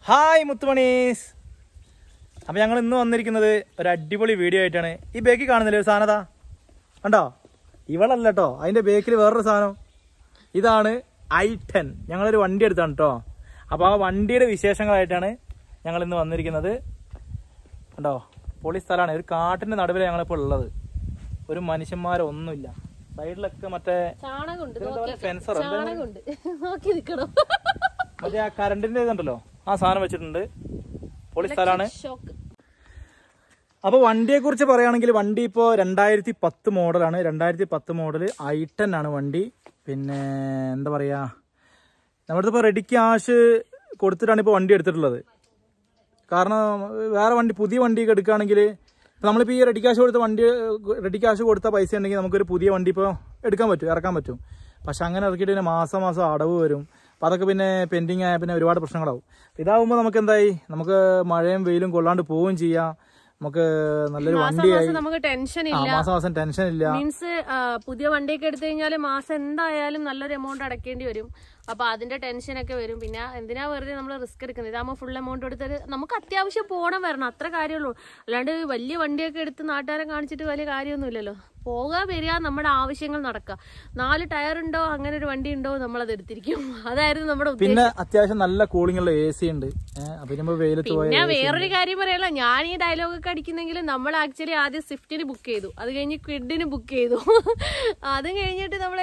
Hi മുത്തുമണീസ് അപ്പോൾ ഞങ്ങൾ ഇന്ന് വന്നിരിക്കുന്നത് ഒരു അടിപൊളി വീഡിയോ ആയിട്ടാണ് ഈ ബേക്കിൽ കാണുന്നില്ലേ ഒരു സാധനതാ കണ്ടോ ഇവളല്ല കേട്ടോ അതിൻ്റെ ബേക്കിൽ വേറൊരു സാധനം ഇതാണ് ഐ ടെൻ ഞങ്ങളൊരു വണ്ടി എടുത്താണ് കേട്ടോ അപ്പോൾ ആ വണ്ടിയുടെ വിശേഷങ്ങളായിട്ടാണ് ഞങ്ങൾ ഇന്ന് വന്നിരിക്കുന്നത് കണ്ടോ പൊളി സ്ഥലമാണ് ഒരു കാട്ടിൻ്റെ നടുവിലാണ് ഞങ്ങളിപ്പോൾ ഉള്ളത് ഒരു മനുഷ്യന്മാരൊന്നുമില്ല സൈഡിലൊക്കെ മറ്റേ ചാണകമുണ്ട് ഇതെന്താ പറയാ, ഫെൻസർ ചാണകമുണ്ട് നോക്കി നിക്കണം മറ്റേ ആ കറണ്ടിന്റെ ഇതുണ്ടല്ലോ ആ സാധനം വെച്ചിട്ടുണ്ട് പൊളി സ്ഥലമാണ് ഷോക്ക് അപ്പോൾ വണ്ടിയെ കുറിച്ച് പറയുകയാണെങ്കിൽ വണ്ടി ഇപ്പോൾ രണ്ടായിരത്തി പത്ത് മോഡലാണ് രണ്ടായിരത്തി പത്ത് മോഡൽ ഐ ടെൻ ആണ് വണ്ടി പിന്നെ എന്താ പറയുക നമ്മുടെ ഇപ്പോൾ റെഡി ക്യാഷ് കൊടുത്തിട്ടാണ് ഇപ്പോൾ വണ്ടി എടുത്തിട്ടുള്ളത് കാരണം വേറെ വണ്ടി പുതിയ വണ്ടിയൊക്കെ എടുക്കുകയാണെങ്കിൽ ഇപ്പം നമ്മളിപ്പോൾ ഈ റെഡി ക്യാഷ് കൊടുത്ത വണ്ടി റെഡി ക്യാഷ് കൊടുത്ത പൈസ ഉണ്ടെങ്കിൽ നമുക്കൊരു പുതിയ വണ്ടി ഇപ്പോൾ എടുക്കാൻ പറ്റും ഇറക്കാൻ പറ്റും പക്ഷെ അങ്ങനെ ഇറക്കിയിട്ട് പിന്നെ മാസം മാസം അടവ് വരും അപ്പം അതൊക്കെ പിന്നെ പെൻഡിങ് ആയ പിന്നെ ഒരുപാട് പ്രശ്നങ്ങളാവും ഇതാവുമ്പോൾ നമുക്ക് എന്തായി നമുക്ക് മഴയും വെയിലും കൊള്ളാണ്ട് പോവുകയും ചെയ്യാം നമുക്ക് നല്ലൊരു വണ്ടിയായി മാസം നമുക്ക് ടെൻഷൻ ആ ഇല്ല മാസം മാസം ടെൻഷൻ ഇല്ല മീൻസ് പുതിയ വണ്ടിയൊക്കെ എടുത്തു കഴിഞ്ഞാൽ മാസം എന്തായാലും നല്ലൊരു എമൗണ്ട് അടക്കേണ്ടി വരും അപ്പൊ അതിന്റെ ടെൻഷനൊക്കെ വരും പിന്നെ എന്തിനാ വെറുതെ നമ്മൾ റിസ്ക് എടുക്കുന്നത് ഇതാകുമ്പോൾ ഫുൾ എമൗണ്ട് എടുത്തിട്ട് നമുക്ക് അത്യാവശ്യം പോകണം വരണം അത്ര കാര്യമുള്ളൂ അല്ലാണ്ട് വലിയ വണ്ടിയൊക്കെ എടുത്ത് നാട്ടുകാരെ കാണിച്ചിട്ട് വലിയ കാര്യമൊന്നുമില്ലല്ലോ പോകാ വരിക നമ്മുടെ ആവശ്യങ്ങൾ നടക്കുക നാല് ടയർ ഉണ്ടോ അങ്ങനെ ഒരു വണ്ടി ഉണ്ടോ നമ്മളത് എടുത്തിരിക്കും അതായിരുന്നു നമ്മുടെ ഉദ്ദേശം പിന്നെ അത്യാവശ്യം നല്ല കൂളിംഗ് ഉള്ള എ സി ഉണ്ട് ഏഹ് അപ്പൊ നമ്മൾ വെയിലത്ത് പോയ പിന്നെ വേറൊരു കാര്യം പറയാനുള്ള ഞാൻ ഈ ഡയലോഗ് ഒക്കെ അടിക്കുന്നെങ്കിൽ നമ്മൾ ആക്ച്വലി ആദ്യം സ്വിഫ്റ്റിന് ബുക്ക് ചെയ്തു അത് കഴിഞ്ഞ് ക്വിഡിന് ബുക്ക് ചെയ്തു അതും കഴിഞ്ഞിട്ട് നമ്മളെ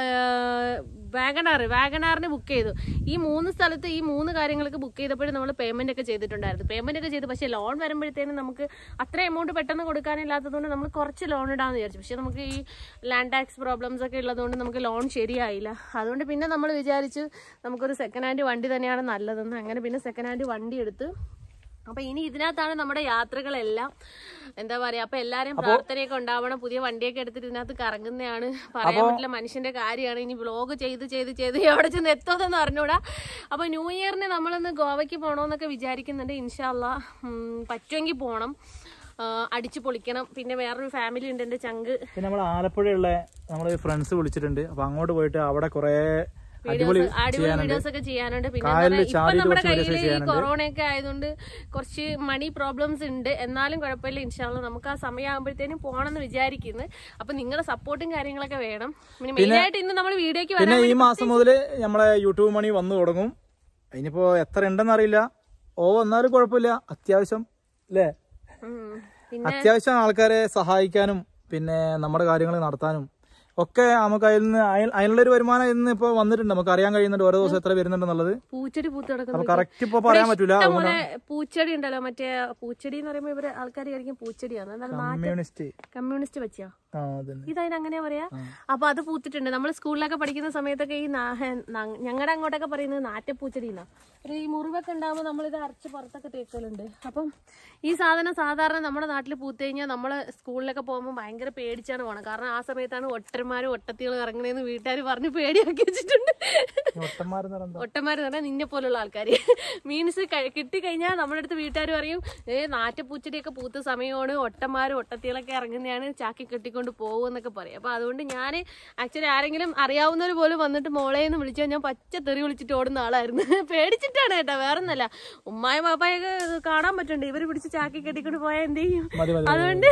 വാഗണാർ വാഗണാറിന് ബുക്ക് ചെയ്തു ഈ മൂന്ന് സ്ഥലത്ത് ഈ മൂന്ന് കാര്യങ്ങൾക്ക് ബുക്ക് ചെയ്തപ്പോഴും നമ്മൾ പേയ്മെന്റ് ഒക്കെ ചെയ്തിട്ടുണ്ടായിരുന്നു പേയ്മെന്റ് ഒക്കെ ചെയ്തു പക്ഷേ ലോൺ വരുമ്പോഴത്തേനും നമുക്ക് അത്ര എമൗണ്ട് പെട്ടെന്ന് കൊടുക്കാനില്ലാത്തതുകൊണ്ട് നമ്മൾ കുറച്ച് ലോൺ ഇടാന്ന് വിചാരിച്ചു പക്ഷെ നമുക്ക് ഈ ലാൻഡ് ടാക്സ് പ്രോബ്ലംസ് ഒക്കെ ഉള്ളതുകൊണ്ട് നമുക്ക് ലോൺ ശരിയായില്ല അതുകൊണ്ട് പിന്നെ നമ്മൾ വിചാരിച്ചു നമുക്കൊരു സെക്കൻഡ് ഹാൻഡ് വണ്ടി തന്നെയാണ് നല്ലതെന്ന് അങ്ങനെ പിന്നെ സെക്കൻഡ് ഹാൻഡ് വണ്ടി എടുത്ത് അപ്പൊ ഇനി ഇതിനകത്താണ് നമ്മുടെ യാത്രകളെല്ലാം എന്താ പറയാ അപ്പൊ എല്ലാരും പ്രാർത്ഥനയൊക്കെ ഉണ്ടാവണം പുതിയ വണ്ടിയൊക്കെ എടുത്തിട്ട് ഇതിനകത്ത് കറങ്ങുന്നതാണ് പറയാൻ പറ്റില്ല മനുഷ്യന്റെ കാര്യമാണ് ഇനി വ്ലോഗ് ചെയ്ത് ചെയ്ത് ചെയ്ത് എവിടെ ചെന്ന് എത്തുമെന്ന് അറിഞ്ഞൂടാ അപ്പൊ ന്യൂ ഇയറിന് നമ്മളൊന്ന് ഗോവയ്ക്ക് പോകണമെന്നൊക്കെ വിചാരിക്കുന്നുണ്ട് ഇൻഷാല്ല പറ്റുമെങ്കിൽ പോകണം അടിച്ചു പൊളിക്കണം പിന്നെ വേറൊരു ഫാമിലി ഉണ്ട് എന്റെ ചങ്ക് പിന്നെ നമ്മൾ ആലപ്പുഴയുള്ള നമ്മുടെ ഫ്രണ്ട്സ് വിളിച്ചിട്ടുണ്ട് അപ്പൊ അങ്ങോട്ട് പോയിട്ട് അവിടെ കുറെ അടിപൊളി വീഡിയോസ് അടിപൊളി വീഡിയോസ് ഒക്കെ ചെയ്യാനുണ്ട് പിന്നെ കായലിൽ എന്താ, ഇപ്പൊ ചാടിയിട്ട് നമ്മുടെ കുറച്ച് videos കയ്യിൽ ഈ ചെയ്യാനുണ്ട്. കൊറോണ ഒക്കെ ആയതുകൊണ്ട് കുറച്ച് മണി പ്രോബ്ലംസ് ഉണ്ട് എന്നാലും കുഴപ്പമില്ല ഇൻഷാല്ല നമുക്ക് ആ സമയമാകുമ്പോഴത്തേനും പോകണമെന്ന് വിചാരിക്കുന്നു അപ്പൊ നിങ്ങളുടെ സപ്പോർട്ടും കാര്യങ്ങളൊക്കെ വേണം പിന്നെ മെയിൻ ആയിട്ട് ഇന്ന് നമ്മൾ വീഡിയോക്ക് വരാൻ പിന്നെ ഈ മാസം മുതൽ നമ്മളെ യൂട്യൂബ് മണി വന്നു തുടങ്ങും അതിനിപ്പോ എത്ര ഉണ്ടെന്ന് അറിയില്ല ഓ വന്നാലും കുഴപ്പമില്ല അത്യാവശ്യം അല്ലേ ഉം. പിന്നെ അത്യാവശ്യം ആൾക്കാരെ സഹായിക്കാനും പിന്നെ നമ്മുടെ കാര്യങ്ങൾ നടത്താനും ഒക്കെ നമുക്ക് അതിൽ നിന്ന് അയൽ- അതിനുള്ളൊരു വരുമാനം ഇന്ന് ഇപ്പൊ വന്നിട്ടുണ്ട് നമുക്ക് അറിയാൻ കഴിയുന്നുണ്ട് ഓരോ ദിവസം എത്ര വരുന്നുണ്ടെന്നുള്ളത് പൂച്ചെടി പൂത്ത് അപ്പൊ കിടക്കുന്നു കറക്റ്റ് ഇപ്പൊ പറയാൻ പറ്റൂല ഇഷ്ടംപോലെ പൂച്ചെടി ഉണ്ടല്ലോ മറ്റേ പൂച്ചെടി എന്ന് പറയുമ്പോ ഇവര് ആൾക്കാർ കഴിക്കും പൂച്ചെടിയാണ് എന്നാൽ നാട്ട കമ്മ്യൂണിസ്റ്റ് കമ്മ്യൂണിസ്റ്റ് വെച്ചാ ആ അതന്നെ ഇതതിന് അങ്ങനെ പറയാ അപ്പൊ അത് പൂത്തിട്ടുണ്ട് നമ്മൾ സ്കൂളിലൊക്കെ പഠിക്കുന്ന സമയത്തൊക്കെ ഈ ഞങ്ങളുടെ അങ്ങോട്ടൊക്കെ പറയുന്നത് നാറ്റപ്പൂച്ചെടി എന്നാ ഒരു ഈ മുറിവൊക്കെ ഉണ്ടാകുമ്പോൾ നമ്മളിത് അരച്ച് പുറത്തൊക്കെ തേക്കലുണ്ട് അപ്പം ഈ സാധനം സാധാരണ നമ്മുടെ നാട്ടിൽ പൂത്ത് കഴിഞ്ഞാൽ നമ്മൾ സ്കൂളിലൊക്കെ പോകുമ്പോൾ ഭയങ്കര പേടിച്ചാണ് പോകണം കാരണം ആ സമയത്താണ് ഒട്ടന്മാരും ഒട്ടത്തികളും ഇറങ്ങണേന്ന് വീട്ടുകാർ പറഞ്ഞ് പേടിയാക്കി വെച്ചിട്ടുണ്ട് ഒട്ടന്മാരെന്ന് പറയുന്നത് ഒട്ടന്മാർ പറഞ്ഞാൽ നിന്നെ പോലുള്ള ആൾക്കാർ മീൻസ് കിട്ടിക്കഴിഞ്ഞാൽ നമ്മുടെ അടുത്ത് വീട്ടുകാർ പറയും ഏ നാറ്റപ്പൂച്ചടിയൊക്കെ പൂത്ത സമയമാണ് ഒട്ടന്മാരും ഒട്ടത്തികളൊക്കെ ഇറങ്ങുന്നതാണ് ചാക്കി കെട്ടിക്കൊണ്ട് പോകുമെന്നൊക്കെ പറയും അപ്പൊ അതുകൊണ്ട് ഞാൻ ആക്ച്വലി ആരെങ്കിലും അറിയാവുന്നവർ പോലും വന്നിട്ട് മോളെ എന്ന് വിളിച്ചാൽ ഞാൻ പച്ച തെറി വിളിച്ചിട്ട് ഓടുന്ന ആളായിരുന്നു പേടിച്ചിട്ടാണ് കേട്ടോ വേറെ ഒന്നല്ല ഉമ്മായ പാപ്പായൊക്കെ കാണാൻ പറ്റുന്നുണ്ട് ഇവര് പിടിച്ച് ചാക്കി കെട്ടിക്കൊണ്ട് പോയാൽ എന്ത് ചെയ്യും മതി മതി അതുകൊണ്ട്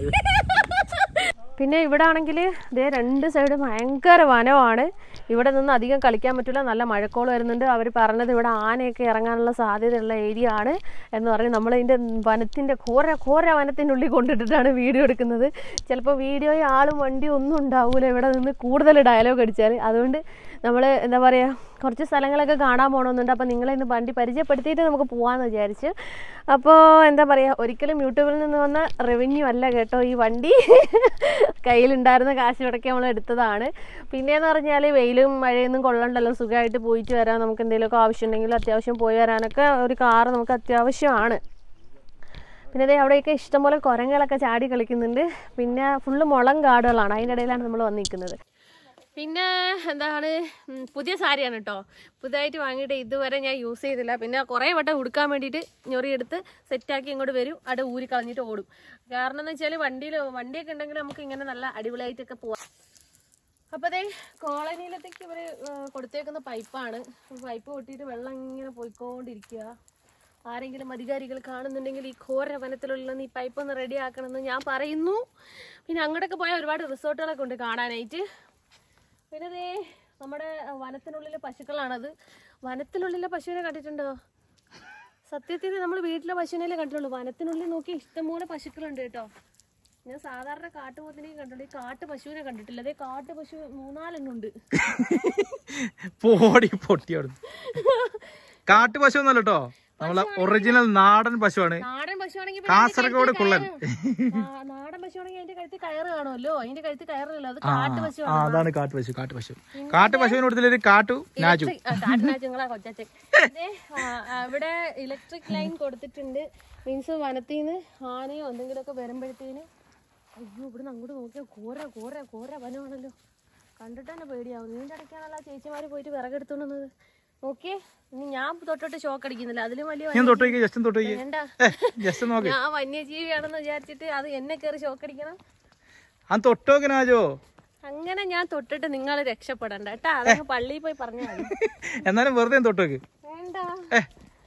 പിന്നെ ഇവിടെ ആണെങ്കിൽ ഇതേ രണ്ട് സൈഡ് ഭയങ്കര വനമാണ് ഇവിടെ നിന്ന് അധികം കളിക്കാൻ പറ്റില്ല നല്ല മഴക്കോൾ വരുന്നുണ്ട് അവർ പറഞ്ഞത് ഇവിടെ ആനയൊക്കെ ഇറങ്ങാനുള്ള സാധ്യതയുള്ള ഏരിയ ആണ് എന്ന് പറഞ്ഞ് നമ്മളതിൻ്റെ വനത്തിൻ്റെ ഘോര ഘോര വനത്തിൻ്റെ ഉള്ളിൽ കൊണ്ടിട്ടിട്ടാണ് വീഡിയോ എടുക്കുന്നത് ചിലപ്പോൾ വീഡിയോയിൽ ആളും വണ്ടിയും ഒന്നും ഉണ്ടാവില്ല ഇവിടെ നിന്ന് കൂടുതൽ ഡയലോഗ് അടിച്ചാൽ അതുകൊണ്ട് നമ്മൾ എന്താ പറയുക കുറച്ച് സ്ഥലങ്ങളൊക്കെ കാണാൻ പോകണമെന്നുണ്ട് അപ്പോൾ നിങ്ങളെ ഇന്ന് വണ്ടി പരിചയപ്പെടുത്തിയിട്ട് നമുക്ക് പോകാമെന്ന് വിചാരിച്ചു അപ്പോൾ എന്താ പറയുക ഒരിക്കലും യൂട്യൂബിൽ നിന്ന് വന്ന റവന്യൂ അല്ല കേട്ടോ ഈ വണ്ടി കയ്യിലുണ്ടായിരുന്ന കാശ് മുടക്കി നമ്മൾ എടുത്തതാണ് പിന്നെയെന്ന് പറഞ്ഞാൽ വെയിലും മഴയൊന്നും കൊള്ളണ്ടല്ലോ സുഖമായിട്ട് പോയിട്ട് വരാം നമുക്ക് എന്തെങ്കിലുമൊക്കെ ആവശ്യമുണ്ടെങ്കിൽ അത്യാവശ്യം പോയി വരാനൊക്കെ ഒരു കാറ് നമുക്ക് അത്യാവശ്യമാണ് പിന്നെ ദേ അവിടെയൊക്കെ ഇഷ്ടംപോലെ കുരങ്ങുകളൊക്കെ ചാടി കളിക്കുന്നുണ്ട് പിന്നെ ഫുള്ള് മുളം കാടുകളാണ് അതിൻ്റെ ഇടയിലാണ് നമ്മൾ വന്നിരിക്കുന്നത് പിന്നെ എന്താണ് ഉം, പുതിയ സാരിയാണ് കേട്ടോ പുതുതായിട്ട് വാങ്ങിയിട്ട് ഇതുവരെ ഞാൻ യൂസ് ചെയ്തില്ല പിന്നെ കുറേ വട്ടം ഉടുക്കാൻ വേണ്ടിയിട്ട് ഞൊറിയെടുത്ത് സെറ്റാക്കി ഇങ്ങോട്ട് വരും അവിടെ ഊരി കളഞ്ഞിട്ട് ഓടും കാരണം എന്ന് വെച്ചാൽ വണ്ടിയിൽ വണ്ടിയൊക്കെ ഉണ്ടെങ്കിൽ നമുക്ക് ഇങ്ങനെ നല്ല അടിപൊളിയായിട്ടൊക്കെ പോവാം അപ്പോൾ അതേ കോളനിയിലത്തേക്ക് ഇവർ കൊടുത്തേക്കുന്ന പൈപ്പാണ് പൈപ്പ് പൊട്ടിയിട്ട് വെള്ളം ഇങ്ങനെ പോയിക്കൊണ്ടിരിക്കുക ആരെങ്കിലും അധികാരികൾ കാണുന്നുണ്ടെങ്കിൽ ഈ ഘോര വനത്തിലുള്ള ഈ പൈപ്പ് ഒന്ന് റെഡി ആക്കണമെന്ന് ഞാൻ പറയുന്നു പിന്നെ അങ്ങോട്ടൊക്കെ പോയാൽ ഒരുപാട് റിസോർട്ടുകളൊക്കെ ഉണ്ട് കാണാനായിട്ട് പിന്നെ ദേ നമ്മുടെ അഹ്, വനത്തിനുള്ളിലെ പശുക്കളാണത് വനത്തിനുള്ളിലെ പശുവിനെ കണ്ടിട്ടുണ്ടോ സത്യത്തിൽ നമ്മൾ വീട്ടിലെ പശുവിനെ കണ്ടിട്ടുള്ളൂ വനത്തിനുള്ളിൽ നോക്കി ഇഷ്ടംപോലെ പശുക്കളുണ്ട് കേട്ടോ ഞാൻ സാധാരണ കാട്ടുപോത്തിനെയും കണ്ടിട്ടുണ്ട് ഈ കാട്ടു പശുവിനെ കണ്ടിട്ടില്ല അതേ കാട്ടു പശു മൂന്നാലെണ്ണം ഉണ്ട് പോടി പൊട്ടിയോട് കാട്ടു പശു ഒന്നല്ല കേട്ടോ നമ്മളെ ഒറിജിനൽ നാടൻ പശുവാണ് നാടൻ പശുവാണെങ്കിൽ കാസർഗോഡ് കുള്ളൻ നാടൻ പശുവാണെങ്കിൽ അതിന്റെ കഴുത്തിൽ കയറ് കാണുമല്ലോ അതിന്റെ കഴുത്തിൽ കയറില്ലല്ലോ അത് കാട്ടു പശു ആ അതാണ് കാട്ടു പശു കാട്ടു പശു കാട്ടു പശുവിന് കൊടുത്തില്ലൊരു കാട്ടു നാജു കാട്ടിനാച്ചുങ്ങളാ കൊച്ചാച്ചൻ ദേ, ആ, ആ, ഇവിടെ ഇലക്ട്രിക് ലൈൻ കൊടുത്തിട്ടുണ്ട് മീൻസ് വനത്തിൽ നിന്ന് ആനയോ എന്തെങ്കിലുമൊക്കെ വരുമ്പോഴത്തേന് അയ്യോ ഇവിടുന്ന് അങ്ങോട്ട് നോക്കിയാൽ കോര കോര കോര വനമാണല്ലോ കണ്ടിട്ട് തന്നെ പേടിയാവും നീന്റെ അടയ്ക്കാണല്ലോ ആ ചേച്ചിമാര് പോയിട്ട് വിറകെടുത്തോണ്ടുന്നത് നോക്കിയേ ഇനി ഞാൻ തൊട്ടിട്ട് ഷോക്ക് അടിക്കുന്നില്ല അതിലും വലിയ ഞാൻ തൊട്ട് വയ്ക്കുക ജസ്റ്റ് തൊട്ട് വയ്ക്കുക വേണ്ട ജസ്റ്റ് നോക്ക് ഞാൻ വന്യജീവിയാണെന്ന് വിചാരിച്ചിട്ട് അത് എന്നെ കയറി ഷോക്ക് അടിക്കണം ആ തൊട്ടോക്ക് നാജോ അങ്ങനെ ഞാൻ തൊട്ടിട്ട് നിങ്ങൾ രക്ഷപ്പെടണ്ട കേട്ടാ അതങ്ങ് പള്ളിയിൽ പോയി പറഞ്ഞാൽ മതി എന്നാലും വെറുതെ ഒന്ന് തൊട്ടോക്ക് വേണ്ട ഏ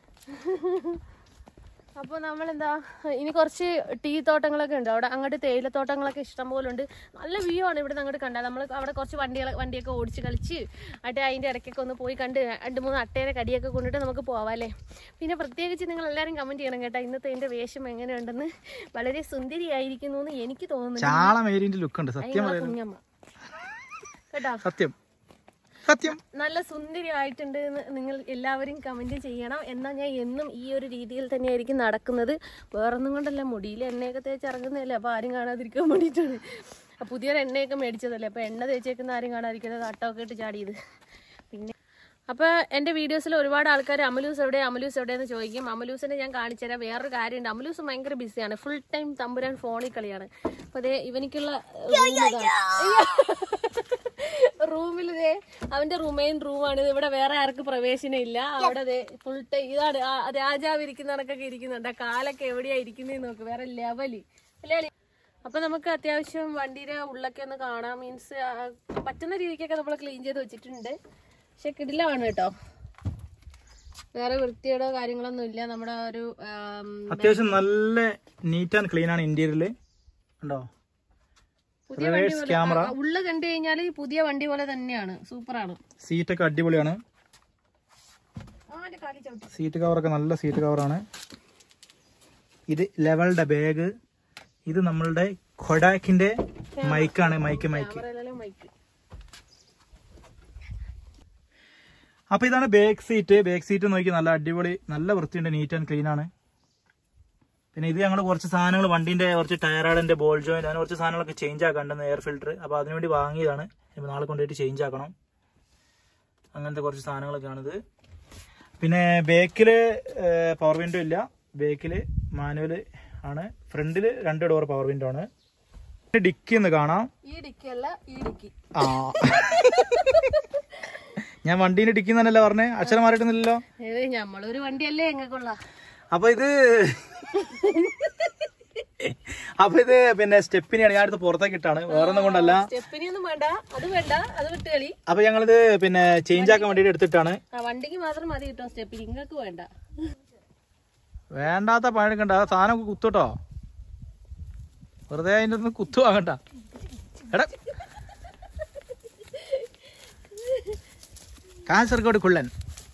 അപ്പൊ നമ്മളെന്താ ഇനി കുറച്ച് ടീ തോട്ടങ്ങളൊക്കെ ഉണ്ട് അവിടെ അങ്ങോട്ട് തേയിലത്തോട്ടങ്ങളൊക്കെ ഇഷ്ടം പോലെ ഉണ്ട് നല്ല വ്യൂ ആണ് ഇവിടെ അങ്ങോട്ട് കണ്ടാൽ നമ്മൾ അവിടെ കുറച്ച് വണ്ടികൾ വണ്ടിയൊക്കെ ഓടിച്ച് കളിച്ച് അട്ട് അതിൻ്റെ ഇടയ്ക്കൊക്കെ ഒന്ന് പോയി കണ്ട് രണ്ട് മൂന്ന് അട്ടേരെ കടിയൊക്കെ കൊണ്ടിട്ട് നമുക്ക് പോവാം അല്ലേ പിന്നെ പ്രത്യേകിച്ച് നിങ്ങൾ എല്ലാവരും കമൻറ്റ് ചെയ്യണം കേട്ടോ ഇന്നത്തെ എൻ്റെ വേഷം എങ്ങനെയുണ്ടെന്ന് വളരെ സുന്ദരിയായിരിക്കുന്നു എന്ന് എനിക്ക് തോന്നുന്നു ചാള മേരിന്റെ ലുക്ക് ഉണ്ട് സത്യം നിങ്ങളെ പറയുന്നത് കുഞ്ഞമ്മ കേട്ടോ സത്യം സത്യം നല്ല സുന്ദരിയായിട്ടുണ്ട് എന്ന് നിങ്ങൾ എല്ലാവരും കമന്റ് ചെയ്യണം എന്നാൽ ഞാൻ എന്നും ഈ ഒരു രീതിയിൽ തന്നെയായിരിക്കും നടക്കുന്നത് വേറൊന്നും കൊണ്ടല്ല മുടിയിൽ എണ്ണയൊക്കെ തേച്ച് ഇറങ്ങുന്നതല്ലേ അപ്പോൾ ആരും കാണാതിരിക്കാൻ വേണ്ടിയിട്ടാണ് അപ്പോൾ പുതിയൊരു എണ്ണയൊക്കെ മേടിച്ചതല്ലേ അപ്പോൾ എണ്ണ തേച്ചേക്കുന്ന ആരും കാണാതിരിക്കുന്നത് അട്ടമൊക്കെ ഇട്ട് ചാടിയത് പിന്നെ അപ്പോൾ എൻ്റെ വീഡിയോസിൽ ഒരുപാട് ആൾക്കാർ അമലൂസ് എവിടെ അമലൂസ് എവിടെയെന്ന് ചോദിക്കും അമലൂസിനെ ഞാൻ കാണിച്ചു തരാം വേറൊരു കാര്യമുണ്ട് അമലൂസ് ഭയങ്കര ബിസിയാണ് ഫുൾ ടൈം തമ്പുരാൻ ഫോണിൽ കളിയാണ് അപ്പോൾ അതേ ഇവനിക്കുള്ള റൂമിൽ ദേ അവന്റെ മെയിൻ റൂമാണ് ഇവിടെ വേറെ ആർക്ക് പ്രവേശനം ഇല്ല അവിടെ ദേ ഫുൾ ടൈം ഇതാണ് ആ രാജാവ് ഇരിക്കുന്ന കണക്കൊക്കെ ഇരിക്കുന്നുണ്ട് ആ കാലൊക്കെ എവിടെയാ ഇരിക്കുന്നതെന്ന് നോക്ക് വേറെ ലെവല് അല്ലേ അളി? അപ്പൊ നമുക്ക് അത്യാവശ്യം വണ്ടിയുടെ ഉള്ളൊക്കെ ഒന്ന് കാണാം മീൻസ് പറ്റുന്ന രീതിക്കൊക്കെ നമ്മൾ ക്ലീൻ ചെയ്ത് വെച്ചിട്ടുണ്ട് പക്ഷെ കിടിലാണ് കേട്ടോ വേറെ വൃത്തിയുടെ കാര്യങ്ങളൊന്നും ഇല്ല നമ്മുടെ ഒരു ആം, അത്യാവശ്യം നല്ല നീറ്റ് ആൻഡ് ക്ലീൻ ആണ് ഇന്റീരിയല് ഉണ്ടോ പുതിയ വണ്ടി റിവേഴ്സ് ക്യാമറ പോലെ ഉള്ള കണ്ടു കഴിഞ്ഞാൽ പുതിയ വണ്ടി പോലെ തന്നെയാണ് സൂപ്പറാണ് സീറ്റൊക്കെ അടിപൊളിയാണ് അവന്റെ കാലി ചവിട്ടി സീറ്റ് കവറൊക്കെ നല്ല സീറ്റ് കവറാണ് ഇത് ലെവൽയുടെ ബാഗ് ഇത് നമ്മളുടെ കൊഡാക്കിന്റെ മൈക്കാണ് മൈക്ക് മൈക്ക് ക്യാമറയിലെല്ലാം മൈക്ക് അപ്പൊ ഇതാണ് ബാക്ക് സീറ്റ് ബാക്ക് സീറ്റ് നോക്കി നല്ല അടിപൊളി നല്ല വൃത്തിയുണ്ട് നീറ്റ് ആൻഡ് ക്ലീൻ ആണ് പിന്നെ ഇത് ഞങ്ങൾ കുറച്ച് സാധനങ്ങൾ വണ്ടിന്റെ കുറച്ച് ടയറാടിന്റെ ബോൾ ജോയിന്റ് അങ്ങനെ കുറച്ച് സാധനങ്ങളൊക്കെ ചേഞ്ച് ആക്കാണ്ടെന്ന് എയർ ഫിൽറ്റർ അപ്പൊ അതിനുവേണ്ടി വാങ്ങിയതാണ് ഇപ്പൊ നാളെ കൊണ്ടുപോയിട്ട് ചേഞ്ച് ആക്കണം അങ്ങനത്തെ കുറച്ച് സാധനങ്ങളൊക്കെയാണിത് പിന്നെ ബാക്കില് പവർ വിൻഡോ ഇല്ല ബാക്കില് മാനുവൽ ആണ് ഫ്രണ്ടില് രണ്ട് ഡോർ പവർ വിൻഡോ ആണ് ഡിക്കി എന്ന് കാണാം ഈ ഡിക്കി അല്ല ഈ ഡിക്കി ആ ഞാൻ വണ്ടീന്റെ ഡിക്കി എന്നല്ല പറഞ്ഞേ അക്ഷരം മാറിയിട്ടൊന്നുമില്ലല്ലോ ഏത് നമ്മളൊരു വണ്ടിയല്ലേ എങ്ങക്കുള്ള അപ്പൊ ഇത് അപ്പൊ ഇത് പിന്നെ സ്റ്റെപ്പിനെയാണ് ഞാൻ അടുത്ത് പുറത്തേക്ക് ഇട്ടാണ് വേറെ ഒന്നും കൊണ്ടല്ല സ്റ്റെപ്പിനി ഒന്നും വേണ്ട അത് വേണ്ട അത് വിട്ട് കളി അപ്പൊ ഞങ്ങളിത് പിന്നെ ചേഞ്ച് ആക്കാൻ വേണ്ടിട്ട് എടുത്തിട്ടാണ് ആ വണ്ടിക്ക് മാത്രം മതി കിട്ടോ സ്റ്റെപ്പിനി ഇങ്ങക്ക് വേണ്ട വേണ്ടാത്ത പഴക്കണ്ട ആ സാധനം കുത്തുട്ടോ വെറുതെ അതിന്റെ ഒന്ന് കുത്തു വാങ്ങണ്ട എടാ കാസർഗോഡ് കുള്ളൻ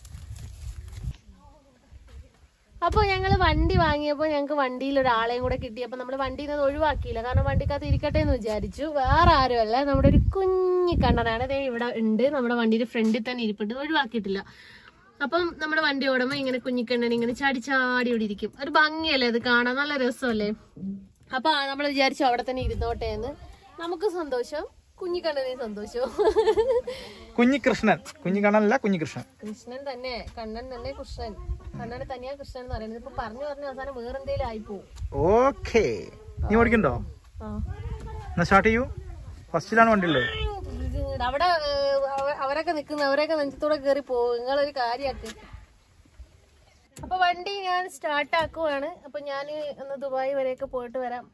അപ്പോൾ ഞങ്ങൾ വണ്ടി വാങ്ങിയപ്പോൾ ഞങ്ങൾക്ക് വണ്ടിയിൽ ഒരാളെയും കൂടെ കിട്ടി അപ്പോൾ നമ്മൾ വണ്ടിയിൽ നിന്ന് അത് ഒഴിവാക്കിയില്ല കാരണം വണ്ടിക്കകത്ത് ഇരിക്കട്ടെ എന്ന് വിചാരിച്ചു വേറെ ആരുമല്ല നമ്മുടെ ഒരു കുഞ്ഞി കണ്ണനാണ് ദേ ഇവിടെ ഉണ്ട് നമ്മുടെ വണ്ടിയുടെ ഫ്രണ്ടിൽ തന്നെ ഇരിപ്പുണ്ട് ഒഴിവാക്കിയിട്ടില്ല അപ്പം നമ്മുടെ വണ്ടി ഓടുമ്പോൾ ഇങ്ങനെ കുഞ്ഞിക്കണ്ണൻ ഇങ്ങനെ ചാടി ചാടി ഇവിടെ ഇരിക്കും ഒരു ഭംഗിയല്ലേ അത് കാണാൻ നല്ല രസമല്ലേ അപ്പൊ നമ്മൾ വിചാരിച്ചു അവിടെ തന്നെ ഇരുന്നോട്ടെ എന്ന് നമുക്ക് സന്തോഷം കുഞ്ഞിക്കണ്ണനെ സന്തോഷം കുഞ്ഞികൃഷ്ണൻ കുഞ്ഞിക്കണ്ണനല്ല കുഞ്ഞികൃഷ്ണൻ കൃഷ്ണൻ തന്നെ കണ്ണൻ തന്നെ കൃഷ്ണൻ കണ്ണനെ തന്നെയാ കൃഷ്ണൻ എന്ന് പറയുന്നത് ഇപ്പൊ പറഞ്ഞു പറഞ്ഞ അവസാനം വേറെന്തേലും ആയിപ്പോവും ഓക്കേ നീ ഓടിക്കണ്ടോ ആ. എന്നാ സ്റ്റാർട്ട് ചെയ്യൂ ഫസ്റ്റിലാണ് വണ്ടി ഉള്ളത് ഇത് അവിടെ ഏഹ്, അവ- അവരൊക്കെ നിക്കുന്ന അവരൊക്കെ നെഞ്ചത്തൂടെ കേറി പോകും നിങ്ങളൊരു കാര്യാക്ക് അപ്പൊ വണ്ടി ഞാൻ സ്റ്റാർട്ട് ആക്കുവാണ് അപ്പൊ ഞാൻ ഒന്ന് ദുബായ് വരെയൊക്കെ പോയിട്ട് വരാം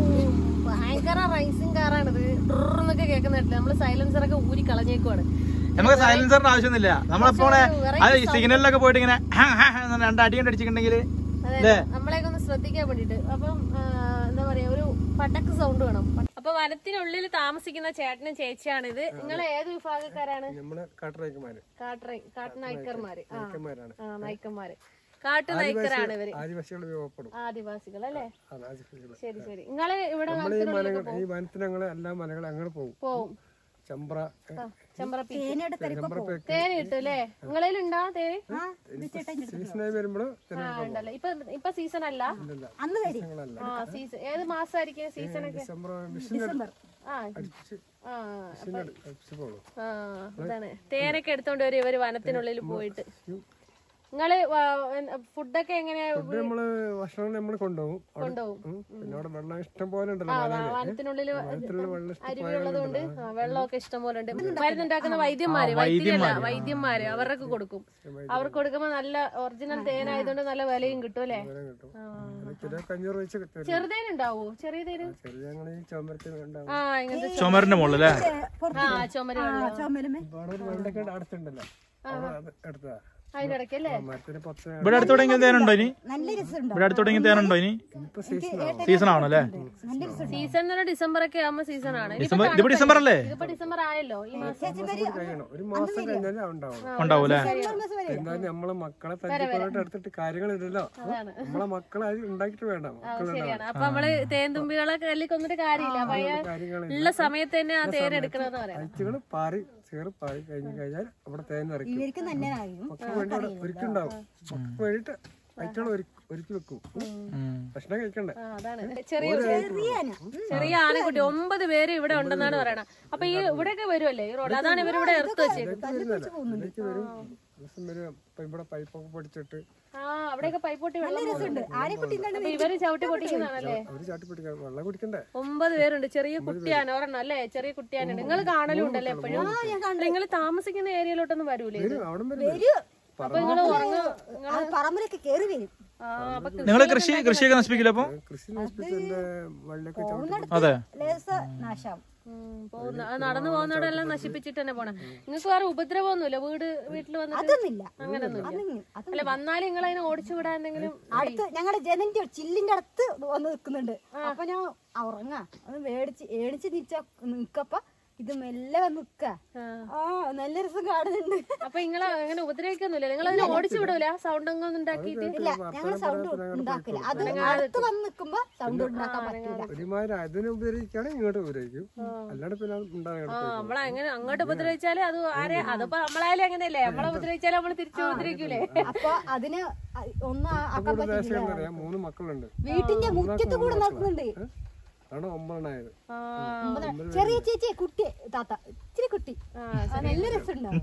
ഭയങ്കര റൈസിങ് കാറാണിത് എന്നൊക്കെ കേൾക്കുന്നില്ല നമ്മള് സൈലൻസർ ഒക്കെ ഊരി കളഞ്ഞേക്കുവാണ് നമുക്ക് സൈലൻസറിന്റെ ആവശ്യമൊന്നുമില്ല നമ്മളിപ്പോ അത് സിഗ്നലിലൊക്കെ പോയിട്ട് ഇങ്ങനെ രണ്ടടി കൊണ്ട് അടിച്ചിട്ടുണ്ടെങ്കിൽ അതെ നമ്മളെയൊക്കെ ഒന്ന് ശ്രദ്ധിക്കാൻ വേണ്ടിട്ട് അപ്പം ആ, എന്താ പറയാ ഒരു പടക്ക് സൗണ്ട് വേണം അപ്പൊ വനത്തിനുള്ളിൽ താമസിക്കുന്ന ചേട്ടനും ചേച്ചിയാണിത് നിങ്ങൾ ഏത് വിഭാഗക്കാരാണ് നമ്മള് കാട്ടറേക്കുമാര് കാട്ടറ കാട്ടുനായ്ക്കർമാര് ആ നായ്ക്കന്മാരാണ് ആ നായ്ക്കന്മാര് കാട്ടു നായ്ക്കരാണ് ഇവര് ആദിവാസികൾ ഉപയോഗപ്പെടും ആദിവാസികൾ അല്ലേ ആണ് ആദിവാസികൾ ശരി ശരി നിങ്ങള് ഇവിടെ നമ്മൾ ഈ മലകൾ ഈ വനത്തിന് ഞങ്ങള് എല്ലാ മലകളും അങ്ങനെ പോകും പോവും ചമ്പ്ര ചെമ്പറപ്പി ചെമ്പ്രപ്പ തേന് കിട്ടും അല്ലേ നിങ്ങളിലുണ്ടോ തേന് സീസണായി വരുമ്പോഴ് ആ ഉണ്ടല്ലോ ഇപ്പൊ ഇപ്പൊ സീസൺ അല്ല അന്ന് വരും ഞങ്ങളല്ല ആ സീസൺ ഏത് മാസമായിരിക്കും സീസൺ ഒക്കെ ഡിസംബർ മിഷൻ ആ അടിച്ച് ആ മിഷൻ അടിച്ച് പോകും ആ അതാണ് തേനൊക്കെ എടുത്തോണ്ട് വരും ഇവര് വനത്തിനുള്ളിൽ പോയിട്ട് നിങ്ങള് ഫുഡൊക്കെ എങ്ങനെയാ ഫുഡ് നമ്മള് ഭക്ഷണം നമ്മള് കൊണ്ടുപോകും അവിടെ കൊണ്ടുപോകും ഉം. പിന്നെ അവിടെ വെള്ളം ഇഷ്ടം പോലെ ഉണ്ടല്ലോ ആ, മലയില് വനത്തിനുള്ളിൽ വനത്തിലുള്ള വെള്ളം ഇഷ്ടം അരുവിയുള്ളത് കൊണ്ട് ആ, വെള്ളമൊക്കെ ഇഷ്ടം പോലെ ഉണ്ട് മരുന്നുണ്ടാക്കുന്ന വൈദ്യന്മാര് വൈദ്യരല്ല വൈദ്യന്മാര് അവർക്ക് കൊടുക്കും അവർക്ക് കൊടുക്കുമ്പോ നല്ല ഒറിജിനൽ തേനായതുകൊണ്ട് നല്ല വിലയും കിട്ടും അല്ലേ പോലെ കിട്ടും അത് കിലോ അഞ്ഞൂറ് വെച്ച് കിട്ടും ചെറുതേനുണ്ടാവോ ചെറിയ തേന് ചെറിയ ഞങ്ങൾ ഈ ചുമരത്തിന് ഉണ്ടാവും ആ ഇങ്ങനത്തെ ചുമരിന്റെ മുകളിൽ അല്ലേ ആ ചുമര് വെള്ളം ചുമലുമേ അവിടെ ഒരു വെള്ളമൊക്കെ അടുത്തുണ്ടല്ലോ അവിടെ അത് അടുത്തതാ അതിന്റെ ഇടയ്ക്ക് അല്ലേ മരത്തിന് പത്ത് ഇവിടെ അടുത്തോടെങ്കിലും തേനുണ്ടോ ഇനി നല്ല രസമുണ്ടോ ഇവിടെ അടുത്തോടെങ്കിലും തേനുണ്ടോ ഇനി ഇപ്പൊ സീസൺ സീസൺ ആണോ അല്ലേ നല്ല രസം സീസൺ എന്ന് പറഞ്ഞാൽ ഡിസംബർ ഒക്കെ ആവുമ്പോ സീസൺ ആണ് ഇനിയിപ്പോ ഡിസംബർ ഇതിപ്പോ ഡിസംബർ അല്ലേ ഇതിപ്പോ ഡിസംബർ ആയല്ലോ ഈ മാസം കഴിയണം ഒരു മാസം കഴിഞ്ഞാലേ ഉണ്ടാവും ഉണ്ടാവും അല്ലേ എന്നാലും നമ്മളെ മക്കളെ തല്ലിക്കൊണ്ടിട്ട് എടുത്തിട്ട് കാര്യങ്ങളില്ലല്ലോ നമ്മളെ മക്കളെ അത് ഉണ്ടാക്കിട്ട് വേണ്ട മക്കളുണ്ടാവും ശരിയാണ് അപ്പൊ നമ്മള് തേൻ തുമ്പികളെ കല്ലിൽ കൊന്നിട്ട് കാര്യമില്ല അപ്പൊ അയ്യ കാര്യങ്ങളില്ല ഉള്ള സമയത്ത് തന്നെ ആ തേൻ എടുക്കണമെന്ന് പറയാം അയച്ചുകള് പാറി ചേറ് പാറി കഴിഞ്ഞ് കഴിഞ്ഞാൽ അവിടെ തേൻ നിറയ്ക്കും ഇവർക്ക് നല്ലതാകും മക്കൾ വേണ്ടി അവിടെ ഒരുക്കുണ്ടാവും മക്കൾക്ക് വേണ്ടിട്ട് അയച്ചുകൾ ഒരുക്കി വെക്കും ഭക്ഷണം കഴിക്കണ്ടേ ആ, അതാണ് ചെറിയ ചെറിയ ആനക്കുട്ടി ഒമ്പത് പേര് ഇവിടെ ഉണ്ടെന്നാണ് പറയണത് അപ്പൊ ഈ ഇവിടെയൊക്കെ വരുമല്ലേ ഈ റോഡ് അതാണ് ഇവരിവിടെ എർത്ത് വെച്ചേക്കുന്നത് ഇതിലേക്ക് വരും ദിവസം വരും ഇപ്പൊ ഇവിടെ പൈപ്പൊക്കെ പൊടിച്ചിട്ട് ആ അവിടെയൊക്കെ പൈപ്പ് പൊട്ടി വെള്ളം പോകുന്നുണ്ട് ആരെക്കുട്ടി അപ്പൊ ഇവര് ചവിട്ടി പൊട്ടിക്കുന്നതാണല്ലേ അവര് ചാട്ടി പിടിക്കാൻ വെള്ളം കുടിക്കണ്ടേ ഒമ്പത് പേരുണ്ട് ചെറിയ കുട്ടിയാന ഒരെണ്ണം അല്ലേ ചെറിയ കുട്ടിയാനുണ്ട് നിങ്ങൾ കാണലും ഉണ്ടല്ലേ എപ്പോഴും നിങ്ങൾ താമസിക്കുന്ന ഏരിയയിലോട്ടൊന്നും വരൂലേ ഇത്? വരും അവിടെ വരും വരും അപ്പൊ നിങ്ങൾ ഉറങ്ങ ആ പറമ്പിലൊക്കെ കേറി വരും ആ അപ്പൊ നിങ്ങൾ കൃഷി കൃഷിയൊക്കെ നശിപ്പിക്കില്ല അപ്പൊ കൃഷി നശിപ്പിച്ചതിന്റെ വെള്ളമൊക്കെ ചവിട്ടി അതെ ലേസ നാശം ഉം, പോകുന്ന അത് നടന്നു പോകുന്നവരെല്ലാം നശിപ്പിച്ചിട്ട് തന്നെ പോണം നിങ്ങൾക്ക് വേറെ ഉപദ്രവമൊന്നുമില്ല വീട് വീട്ടിൽ വന്നിട്ട് അതൊന്നുമില്ല അങ്ങനൊന്നുമില്ല അതൊന്നും അത് അല്ല വന്നാലും നിങ്ങൾ അതിനെ ഓടിച്ചു വിടാൻ എന്തെങ്കിലും അടുത്ത് ഞങ്ങളുടെ ജനന്റെ ചില്ലിന്റെ അടുത്ത് വന്ന് നിൽക്കുന്നുണ്ട് അപ്പൊ ഞാൻ ഉറങ്ങാ അത് മേടിച്ച് ഏടിച്ച് നിച്ച നിക്കപ്പ ഇത് മെല്ലെ വന്ന് നിക്ക ആ. ആ നല്ല രസം കാണുന്നുണ്ട് അപ്പൊ നിങ്ങൾ അങ്ങനെ ഉപദ്രവിക്കൊന്നുമില്ല നിങ്ങൾ അതിനെ ഓടിച്ചു വിടൂല സൗണ്ട് ഒന്നും ഉണ്ടാക്കിയിട്ട് ഇല്ല ഞങ്ങൾ സൗണ്ട് ഉണ്ടാക്കില്ല അത് അടുത്ത് വന്ന് നിക്കുമ്പോ സൗണ്ട് ഉണ്ടാക്കാൻ പറ്റില്ല ഒരുമാതിരി അതിനെ ഉപദ്രവിക്കുകയാണെങ്കിൽ ഇങ്ങോട്ട് ഉപദ്രവിക്കും അല്ലാണ്ട് പിന്നെ അത് ഉണ്ടാകാൻ ആ നമ്മളെ അങ്ങനെ അങ്ങോട്ട് ഉപദ്രവിച്ചാല് അത് ആരെ അതിപ്പോ നമ്മളായാലും അങ്ങനെയല്ലേ നമ്മളെ ഉപദ്രവിച്ചാലും നമ്മള് തിരിച്ചു ഉപദ്രവിക്കൂലേ അപ്പൊ അതിന് അ- ഒന്നും ആ- ആക്കാൻ പറ്റില്ല ദേശം അറിയാം മൂന്ന് മക്കളുണ്ട് വീട്ടിന്റെ മുറ്റത്ത് കൂടെ നടക്കുന്നുണ്ട് അതാണ് ഒമ്പതെണ്ണായത് ആ ചെറിയ ചേച്ചി കുട്ടി താത്ത ഇച്ചിരി കുട്ടി ആ, നല്ല രസമുണ്ടാവും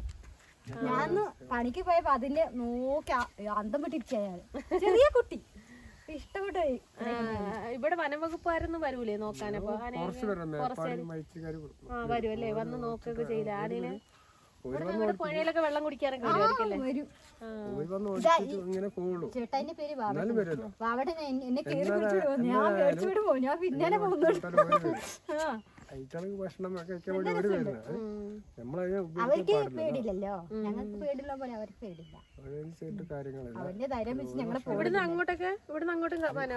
ഞാൻ പണിക്ക് പോയപ്പോ അതിന്റെ നോക്കി ആ- അന്തം വിട്ടിരിച്ചാണ് ചെറിയ കുട്ടി ഇഷ്ടപ്പെട്ടു പോയി. ആ, ഇവിടെ വനംവകുപ്പുകാരൊന്നും വരൂലേ നോക്കാനപ്പോ ആനയെ കുറച്ച് പേര് മേപ്പാടി മൈറ്റുകാർ ആ വരും അല്ലേ വന്ന് നോക്കുകയൊക്കെ ചെയ്യില്ല ആനേനെ ഇവിടെ നിങ്ങളുടെ പുഴയിലൊക്കെ വെള്ളം കുടിക്കാനൊക്കെ വരുമായിരിക്കല്ലേ വരും ആ. പോയി വന്ന് ഓടിച്ചിട്ട് ഇങ്ങനെ പോകുള്ളൂ ചേട്ടായിന്റെ പേര് ബാബ എന്നാലും വരുമല്ലോ ബാബയുടെ എന്നെ കേറി പിടിച്ചു വിടുമോ ഞാൻ മേടിച്ചു വിടുമോ ഞാൻ പിന്നാലെ പോകുന്നുണ്ട് ആ അയറ്റാൾക്ക് ഭക്ഷണം കഴിക്കാൻ വേണ്ടി ഓടി വരുന്നത് നമ്മളതിനെ ഉപയോഗിക്കാൻ അവർക്ക് പാടില്ല പേടിയില്ലല്ലോ ഞങ്ങൾക്ക് പേടിയുള്ള പോലെ അവർക്ക് പേടിയില്ല അതിനനുസരിച്ചിട്ട് കാര്യങ്ങളില്ല അവന്റെ ധൈര്യം വെച്ച് ഞങ്ങളെ ഇവിടുന്ന് അങ്ങോട്ടൊക്കെ ഇവിടുന്ന് അങ്ങോട്ടും വനോ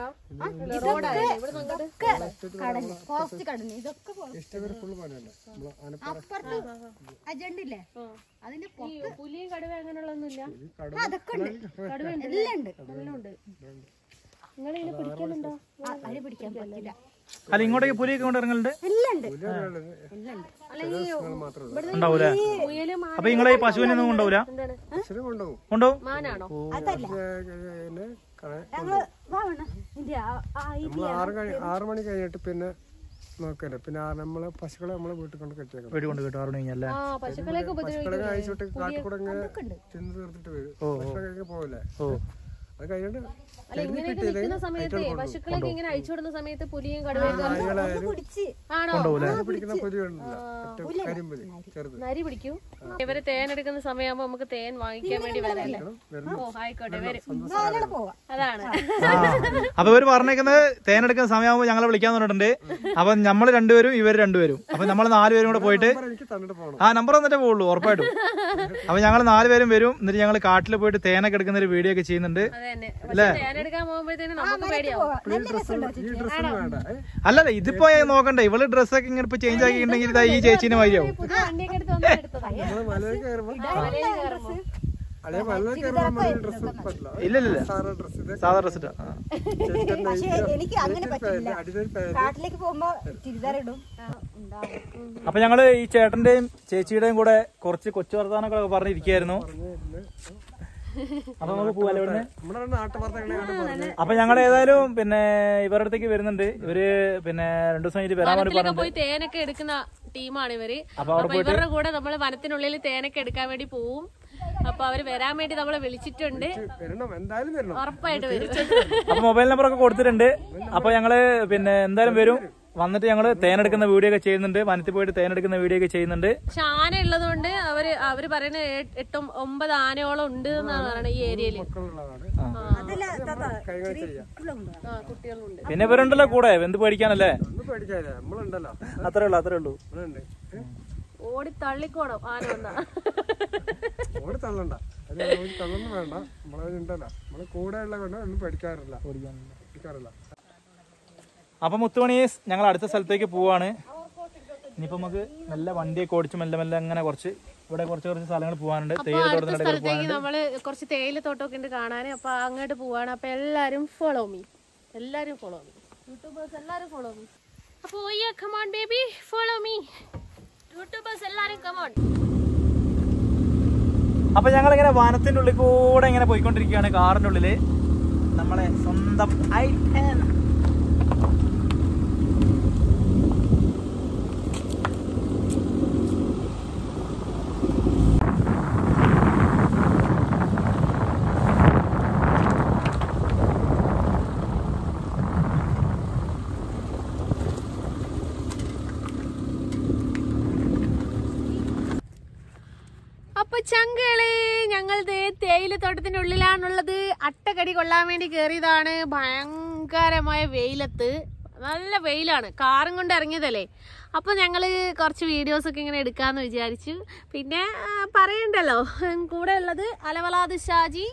റോഡായി ഇവിടുന്ന് അങ്ങോട്ട് കടല് ഫോറസ്റ്റ് കടല് ഇതൊക്കെ forest. ഇഷ്ടവരെ ഫുള്ള് പണിയല്ലേ നമ്മള് ആനപ്പാറ അപ്പുറത്ത് അജണ്ട ഇല്ലേ അതിന്റെ പൊ- ഈ പുലിയും കടുവ അങ്ങനെയുള്ളതൊന്നും ഇല്ല ഈ കട അതൊക്കെ ഉണ്ട് കടുവ ഉണ്ട് എല്ലാം ഉണ്ട് എല്ലാം ഉണ്ട് നിങ്ങൾ ഇതിനെ പിടിക്കലുണ്ടോ ആ, അതിന് പിടിക്കാൻ പറ്റില്ല അല്ല ഇങ്ങോട്ടേക്ക് പുലിയൊക്കെ കൊണ്ട് ഇറങ്ങലുണ്ട് എല്ലാം ഉണ്ട് പുലി അറിയാനുള്ളത് എല്ലാം ഉണ്ട് അല്ലെങ്കിൽ മാത്രമേ ഉണ്ടാവൂലേ മുയല് മാൻ അപ്പൊ നിങ്ങളെ ഈ പശുവിനെ ഒന്നും കൊണ്ടുപോല എന്താണ് അച്ഛനെ കൊണ്ടുപോകും കൊണ്ടുപോകും മാനാണോ അതല്ല പിന്നെ കള- ഞങ്ങള് വാവണ ഇല്ല ആ ഈ നമ്മൾ ആറ് കഴി ആറ് മണി കഴിഞ്ഞിട്ട് പിന്നെ നോക്കല്ലേ പിന്നെ ആ നമ്മളെ പശുക്കളെ നമ്മളെ വീട്ടിൽ കൊണ്ട് കെട്ടിയേക്കണം വീട്ടിൽ കൊണ്ട് കിട്ടും ആറ് മണി കഴിഞ്ഞല്ലേ ആ പശുക്കളെയൊക്കെ ഉപദ്രവിക്കും പശുക്കളെ അയച്ചിട്ട് കാട്ടിക്കൂടെ ഇങ്ങനെ തിന്ന് തീർത്തിട്ട് വരും ഭക്ഷണം കഴിക്കാൻ പോവില്ലേ ഓ അത് കഴിഞ്ഞിട്ട് അല്ല ഇങ്ങനെയൊക്കെ നിൽക്കുന്ന സമയത്ത് പശുക്കളൊക്കെ ഇങ്ങനെ അഴിച്ചു വിടുന്ന സമയത്ത് പുലിയും കടുവയും പിടിച്ച് ആണോ പിടിക്കുന്ന പൊലിയുണ്ടല്ലോ മറ്റേ കരിമ്പൊലി ചെറുത് നരി പിടിക്കൂ ഇവര് തേൻ എടുക്കുന്ന സമയമാകുമ്പോ നമുക്ക് തേൻ വാങ്ങിക്കാൻ വേണ്ടി വരല്ലേ വരുന്നു ഓ ആയിക്കോട്ടെ വരും നാലോടെ പോവാം അതാണ് അപ്പൊ ഇവര് പറഞ്ഞേക്കുന്നത് തേനെടുക്കുന്ന സമയമാകുമ്പോൾ ഞങ്ങളെ വിളിക്കാൻ പറഞ്ഞിട്ടുണ്ട് അപ്പൊ നമ്മൾ രണ്ടുപേരും ഇവർ രണ്ടുപേരും അപ്പൊ നമ്മൾ നാലുപേരും കൂടെ പോയിട്ട് നമ്പർ എനിക്ക് തന്നിട്ട് പോകണം ആ നമ്പർ വന്നിട്ടേ പോകുള്ളൂ ഉറപ്പായിട്ടും അപ്പൊ ഞങ്ങൾ നാലുപേരും വരും എന്നിട്ട് ഞങ്ങൾ കാട്ടിൽ പോയിട്ട് തേനൊക്കെ എടുക്കുന്ന ഒരു വീഡിയോ ഒക്കെ ചെയ്യുന്നുണ്ട് അത് തന്നെ പക്ഷെ തേൻ എടുക്കാൻ പോകുമ്പോഴത്തേനും നമുക്ക് പേടിയാവും ഈ ഡ്രസ്സ് ഈ ഡ്രസ്സ് വേണ്ട ഏ? അല്ലല്ല ഇതിപ്പോ നോക്കണ്ടേ ഇവള് ഡ്രസ്സൊക്കെ ഇങ്ങനെ ഇപ്പൊ ചേഞ്ച് ആക്കിയിട്ടുണ്ടെങ്കിൽ ഇതാ ഈ ചേച്ചീനെ മാതിരിയാവും പുതിയ വണ്ടിയൊക്കെ എടുത്ത് വന്ന് എടുത്തതാ നമ്മള് മലയിൽ കയറുമ്പോ മലയിൽ കയറുമ്പോ അല്ലെ മലയിൽ കയറുമ്പോ നമ്മള് ഡ്രസ്സ് പറ്റില്ല ഇല്ല ഇല്ല സാധാ ഡ്രസ്സ് ഇത് സാധാ ഡ്രസ് ഇട്ടാ ആ. പക്ഷേ എനിക്ക് അങ്ങനെ പറ്റില്ല അടിതൊരു പാന്റ് കാട്ടിലേക്ക് പോകുമ്പോ ചുരിദാർ ഇടും അപ്പൊ ഞങ്ങള് ഈ ചേട്ടന്റെയും ചേച്ചിയുടെയും കൂടെ കുറച്ച് കൊച്ചു വർത്താനൊക്കെ പറഞ്ഞിരിക്കായിരുന്നു അപ്പൊ നമുക്ക് പോവാലോ ഇവിടുന്ന് നമ്മുടെ നാട്ടുവാർത്ത എങ്ങനെയാണ് പറഞ്ഞത് അപ്പൊ ഞങ്ങൾ ഏതായാലും പിന്നെ ഇവരുടെ അടുത്തേക്ക് വരുന്നുണ്ട് ഇവര് പിന്നെ രണ്ടു ദിവസം കഴിഞ്ഞിട്ട് വരാൻ വേണ്ടി വനത്തിലൊക്കെ പറഞ്ഞിട്ടുണ്ട് പോയി തേനൊക്കെ എടുക്കുന്ന ടീമാണ് ഇവര് അപ്പൊ അവിടെ അപ്പൊ ഇവരുടെ കൂടെ നമ്മൾ വനത്തിനുള്ളിൽ തേനൊക്കെ എടുക്കാൻ വേണ്ടി പോവും അപ്പൊ അവര് വരാൻ വേണ്ടി നമ്മളെ വിളിച്ചിട്ടുണ്ട് വരണം എന്തായാലും വരണം ഉറപ്പായിട്ട് വരും അപ്പൊ മൊബൈൽ നമ്പർ ഒക്കെ കൊടുത്തിട്ടുണ്ട് അപ്പൊ ഞങ്ങള് പിന്നെ എന്തായാലും വരും വന്നിട്ട് ഞങ്ങള് തേനെടുക്കുന്ന വീഡിയോ ഒക്കെ ചെയ്യുന്നുണ്ട് വനത്തിൽ പോയിട്ട് തേനെടുക്കുന്ന വീഡിയോ ഒക്കെ ചെയ്യുന്നുണ്ട് പക്ഷെ ആന ഉള്ളതുകൊണ്ട് അവര് അവര് പറയുന്നത് ഏ- എട്ടും ഒമ്പത് ആനയോളം ഉണ്ട് എന്നാണ് പറയുന്നത് ഈ ഏരിയയില് മക്കളുള്ളതാണ് അതല്ല താത്ത കൈകാര്യം ചെയ്യാം ആ കുട്ടികളുണ്ട് പിന്നെ ഇവരുണ്ടല്ലോ കൂടെ എന്ത് പേടിക്കാനല്ലേ ഒന്നും പേടിക്കാല്ലേ നമ്മളുണ്ടല്ലോ അത്രേ ഉള്ളൂ അത്രേ ഉള്ളൂ നമ്മളുണ്ട് ഏ? ഓടി തള്ളിക്കോണം ആന വന്നാ ഓടി തള്ളണ്ട അത് ഓടി തള്ളൊന്നും വേണ്ട നമ്മളവരുണ്ടല്ലോ നമ്മള് കൂടെ ഉള്ള കൊണ്ട് ഒന്നും പേടിക്കാറില്ല പേടിക്കാറില്ല അപ്പൊ മുത്തുമണീസ് ഞങ്ങൾ അടുത്ത സ്ഥലത്തേക്ക് പോവാണ് ഇനിയിപ്പോ നമുക്ക് മെല്ലെ വണ്ടിയൊക്കെ ഓടിച്ച് മെല്ലെ മെല്ലെ അങ്ങനെ കുറച്ച് ഇവിടെ കുറച്ച് കുറച്ച് സ്ഥലങ്ങൾ പോകാനുണ്ട് തേയില അടുത്ത തോട്ടത്തിനിടയിൽ സ്ഥലത്തേക്ക് നമ്മള് കുറച്ച് തേയില തോട്ടമൊക്കെ ഉണ്ട് കാണാൻ അപ്പൊ അങ്ങോട്ട് പോവാണ് അപ്പൊ എല്ലാരും ഫോളോ മീ എല്ലാരും ഫോളോ മീ യൂട്യൂബേഴ്സ് എല്ലാരും ഫോളോ മീ അപ്പൊ ഓയ്യ come on baby follow me YouTubers എല്ലാരും കമോൺ അപ്പൊ ഞങ്ങൾ ഇങ്ങനെ വനത്തിന്റെ ഉള്ളിൽ കൂടെ ഇങ്ങനെ പോയിക്കൊണ്ടിരിക്കുകയാണ് കാറിന്റെ ഉള്ളില് നമ്മളെ സ്വന്തം ഐ10. അപ്പൊ ചങ്കള് ഞങ്ങൾ ദേ തേയിലത്തോട്ടത്തിന്റെ ഉള്ളിലാണുള്ളത് അട്ടക്കടി കൊള്ളാൻ വേണ്ടി കേറിയതാണ് ഭയങ്കരമായ വെയിലത്ത് നല്ല വെയിലാണ് കാറും കൊണ്ട് ഇറങ്ങിയതല്ലേ അപ്പൊ ഞങ്ങള് കുറച്ച് വീഡിയോസ് ഒക്കെ ഇങ്ങനെ എടുക്കാന്ന് വിചാരിച്ചു പിന്നെ ആ, പറയണ്ടല്ലോ കൂടെ ഉള്ളത് അലവലാദ് ഷാജി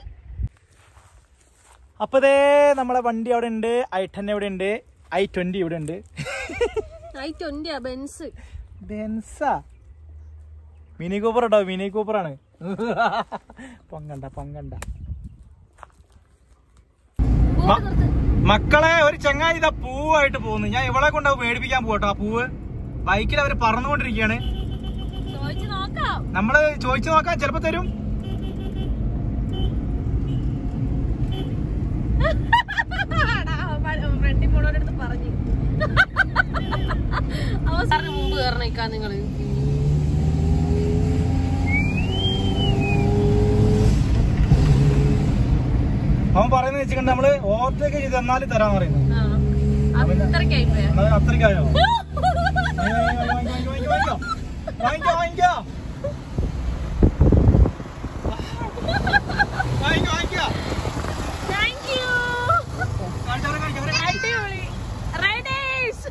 അപ്പൊ ദേ നമ്മളെ വണ്ടി അവിടെ ഉണ്ട് ഐ ടെൻ ഇവിടെ ഉണ്ട് ഐ ട്വന്റി ഇവിടെ ഉണ്ട് ഐ ട്വന്റിയാ ബെൻസ് ബെൻസ മിനി കൂപ്പർ കേട്ടോ മിനി കൂപ്പറാണ് പൊങ്ങണ്ട പൊങ്ങണ്ട മ- മക്കളെ ഒരു ചങ്ങായി ഇതാ പൂവായിട്ട് പോകുന്നു ഞാൻ ഇവളെ കൊണ്ട് മേടിപ്പിക്കാൻ പോകട്ടോ ആ പൂവ് ബൈക്കിൽ അവര് പറന്നുകൊണ്ടിരിക്കുകയാണ് ചോദിച്ചു നോക്കാം നമ്മള് ചോദിച്ചു നോക്കാം ചിലപ്പോ തരും ഫ്രണ്ടിൽ പോണോരടുത്ത് പറഞ്ഞു അവസാനം മുമ്പ് കയറണേക്കാ നിങ്ങള് അവൻ പറയുന്നത് വെച്ചിട്ടുണ്ട് നമ്മള് ഓവർടേക്ക് ചെയ്ത് തന്നാല് തരാന്ന് പറയുന്നത് ആ അത്രയ്ക്കായി പോയാ എന്നാ അത്രയ്ക്കായോ വാങ്ങിക്കോ വാങ്ങിക്കോ വാങ്ങിക്കോ വാങ്ങിക്കോ വാങ്ങിക്കോ താങ്ക് യു കാണിച്ചോ, അവരെ കാണിച്ചോ, അവരെ കാണിച്ചോ. അടിപൊളി റൈഡേഴ്സ്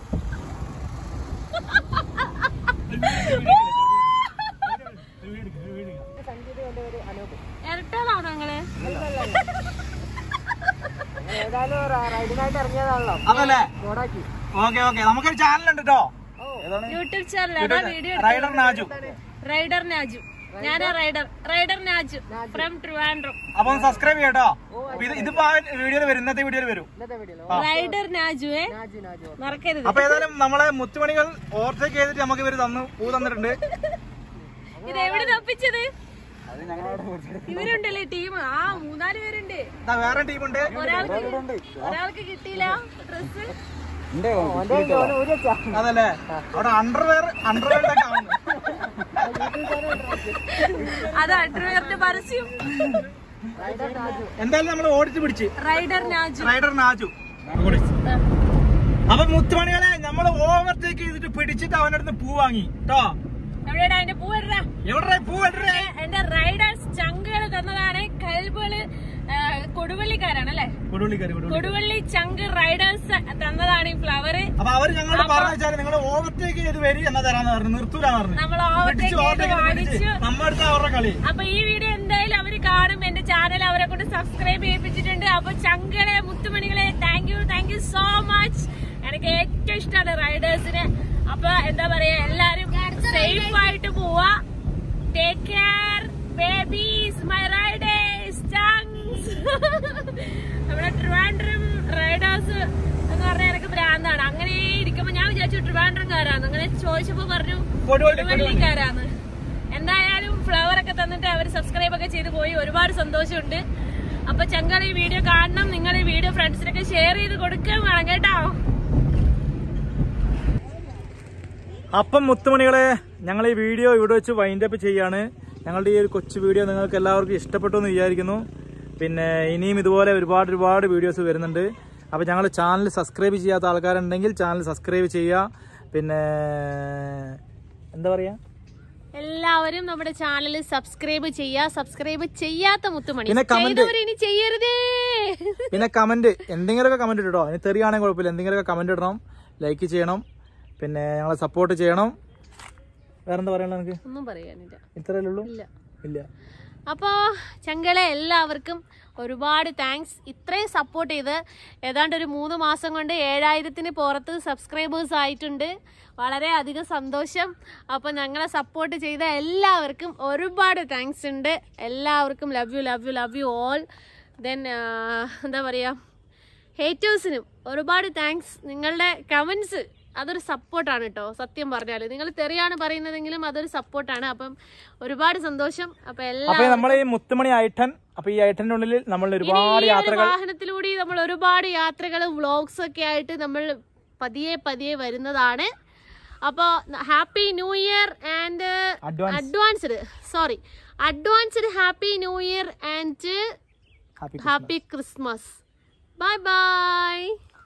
ഇരട്ടാണോ ഞങ്ങള് ഏതായാലും റൈഡിനായിട്ട് ഇറങ്ങിയതാണല്ലോ അതല്ലേ കോടാക്കി ഓക്കെ ഓക്കെ നമുക്കൊരു ചാനൽ ഉണ്ട് കേട്ടോ യൂട്യൂബ് ചാനൽ അതാ video rider Naju rider Naju ഞാനാ rider rider Naju from Trivandrum അപ്പൊ ഒന്ന് സബ്സ്ക്രൈബ് ചെയ്യട്ടോ അപ്പൊ ഇത് ഇതിപ്പോ ആ വീഡിയോയിൽ വരും ഇന്നത്തെ വീഡിയോയിൽ വരും ഇന്നത്തെ വീഡിയോ റൈഡർ നാജുവേ നാജു നാജു മറക്കരുത് അപ്പൊ ഏതായാലും നമ്മളെ മുത്തുമണികൾ ഓവർടേക്ക് ചെയ്തിട്ട് നമുക്ക് ഇവര് തന്നു പൂ തന്നിട്ടുണ്ട് ഇത് എവിടെ തപ്പിച്ചത് അത് ഞങ്ങളവിടെ കൊടുത്തിട്ട് ഇവരുണ്ടല്ലേ ടീം ആ മൂന്നാല് പേരുണ്ട് ദാ വേറെ ടീമുണ്ട് ഒരാൾക്ക് ഒരാൾക്ക് കിട്ടിയില്ല ഡ്രസ് അതല്ലേ അവിടെ അണ്ടർവെയർ അണ്ടർവെയർ അത് അഡ്രവെയറിന്റെ പരസ്യം എന്തായാലും നമ്മൾ ഓടിച്ച് പിടിച്ച് റൈഡർ നാജു റൈഡർ നാജു അപ്പൊ മുത്തുമണികളെ നമ്മൾ ഓവർടേക്ക് ചെയ്തിട്ട് പിടിച്ചിട്ട് അവൻ്റെ അടുത്ത് പൂ വാങ്ങി കേട്ടോ എവിടെയാ അതിന്റെ പൂ ഇടറാ എവിടെ പൂ എവിടെ എന്റെ റൈഡേഴ്സ് ചങ്കുകൾ തന്നതാണ് കൽബുകള് കൊടുവള്ളിക്കാരാണ് അല്ലെ കൊടുവള്ളിക്കാരി കൊടുവള്ളി കൊടുവള്ളി ചങ്ക് റൈഡേഴ്സ് തന്നതാണ് ഈ ഫ്ലവർ അപ്പൊ അവര് ഞങ്ങളോട് പറഞ്ഞു വെച്ചാൽ നിങ്ങൾ ഓവർടേക്ക് ചെയ്ത് വരി എന്നാ തരാന്ന് പറഞ്ഞു നിർത്തൂലാന്ന് പറഞ്ഞു നമ്മൾ പിടിച്ച് ഓവർടേക്ക് overtake ചെയ്ത് പിടിച്ച് വാങ്ങിച്ചു നമ്മ അടുത്ത അവരുടെ കളി അപ്പൊ ഈ വീഡിയോ എന്തായാലും അവര് കാണും എന്റെ ചാനൽ അവരെ കൊണ്ട് സബ്സ്ക്രൈബ് ചെയ്യിപ്പിച്ചിട്ടുണ്ട് അപ്പൊ ചങ്കളെ മുത്തുമണികളെ thank you thank you so much എനിക്ക് ഏറ്റവും ഇഷ്ടമാണ് റൈഡേഴ്സിന് അപ്പൊ എന്താ പറയാ എല്ലാരും സേഫ് ആയിട്ട് പോവാ take care babies my riders ചങ്സ് നമ്മുടെ ട്രിവാൻഡ്രം റൈഡേഴ്സ് എന്ന് പറഞ്ഞാൽ എനിക്ക് ഭ്രാന്താണ് അങ്ങനെ ഇരിക്കുമ്പോ ഞാൻ വിചാരിച്ചു ട്രിവാൻഡ്രംകാരാന്ന് അങ്ങനെ ചോദിച്ചപ്പോ പറഞ്ഞു കൊടുവള്ളി കൊടുവള്ളിക്കാരാണ് എന്തായാലും ഫ്ലവർ ഒക്കെ തന്നിട്ട് അവർ സബ്സ്ക്രൈബ് ഒക്കെ ചെയ്ത് പോയി ഒരുപാട് സന്തോഷമുണ്ട് അപ്പൊ ചങ്കൾ ഈ വീഡിയോ കാണണം നിങ്ങൾ ഈ വീഡിയോ ഫ്രണ്ട്സിനൊക്കെ ഷെയർ ചെയ്ത് കൊടുക്കുകയും വേണം കേട്ടോ അപ്പം മുത്തുമണികളെ ഞങ്ങൾ ഈ വീഡിയോ ഇവിടെ വെച്ച് വൈൻഡ് അപ്പ് ചെയ്യാണ് ഞങ്ങളുടെ ഈ ഒരു കൊച്ചു വീഡിയോ നിങ്ങൾക്ക് എല്ലാവർക്കും ഇഷ്ടപ്പെട്ടു എന്ന് വിചാരിക്കുന്നു പിന്നെ ഇനിയും ഇതുപോലെ ഒരുപാട് ഒരുപാട് വീഡിയോസ് വരുന്നുണ്ട് അപ്പോൾ ഞങ്ങളുടെ ചാനൽ സബ്സ്ക്രൈബ് ചെയ്യാത്ത ആൾക്കാരുണ്ടെങ്കിൽ ചാനൽ സബ്സ്ക്രൈബ് ചെയ്യുക പിന്നെ എന്താ പറയുക എല്ലാവരും നമ്മുടെ ചാനൽ സബ്സ്ക്രൈബ് ചെയ്യുക സബ്സ്ക്രൈബ് ചെയ്യാത്ത മുത്തുമണി പിന്നെ comment. ചെയ്തവർ ഇനി ചെയ്യരുതേ പിന്നെ കമന്റ് എന്തെങ്കിലുമൊക്കെ കമന്റ് ഇട്ടോ ഇനി തെറിയാണെങ്കിൽ കുഴപ്പമില്ല എന്തെങ്കിലുമൊക്കെ കമന്റ് ഇടണം ലൈക്ക് ചെയ്യണം പിന്നെ ഞങ്ങളെ സപ്പോർട്ട് ചെയ്യണം വേറെന്താ പറയാനുള്ള എനിക്ക് ഒന്നും പറയാനില്ല ഇത്രയല്ലേ ഉള്ളൂ ഇല്ല ഇല്ല അപ്പോൾ ചങ്കളെ എല്ലാവർക്കും ഒരുപാട് താങ്ക്സ് ഇത്രയും സപ്പോർട്ട് ചെയ്ത് ഏതാണ്ട് ഒരു മൂന്ന് മാസം കൊണ്ട് ഏഴായിരത്തിന് പുറത്ത് സബ്സ്ക്രൈബേഴ്സ് ആയിട്ടുണ്ട് വളരെ അധികം സന്തോഷം അപ്പോൾ ഞങ്ങളെ സപ്പോർട്ട് ചെയ്ത എല്ലാവർക്കും ഒരുപാട് താങ്ക്സ് ഉണ്ട് എല്ലാവർക്കും love you love you love you all then എന്താ പറയുക ഹേറ്റേഴ്സിനും ഒരുപാട് താങ്ക്സ് നിങ്ങളുടെ കമൻസ് അതൊരു സപ്പോർട്ടാണ് കേട്ടോ സത്യം പറഞ്ഞാൽ നിങ്ങൾ തെറിയാണ് പറയുന്നതെങ്കിലും അതൊരു സപ്പോർട്ടാണ് അപ്പം ഒരുപാട് സന്തോഷം അപ്പൊ എല്ലാ അപ്പൊ നമ്മളെ ഈ മുത്തുമണി ഐട്ടൻ അപ്പൊ ഈ ഐട്ടന്റെ ഉള്ളിൽ നമ്മൾ ഒരുപാട് ഈ ഒരു യാത്രകൾ വാഹനത്തിലൂടെ നമ്മൾ ഒരുപാട് യാത്രകളും വ്ളോഗ്സ് ഒക്കെ ആയിട്ട് നമ്മൾ പതിയെ പതിയെ വരുന്നതാണ് അപ്പോൾ happy new year and advance advanced sorry advanced happy new year and happy happy Christmas bye by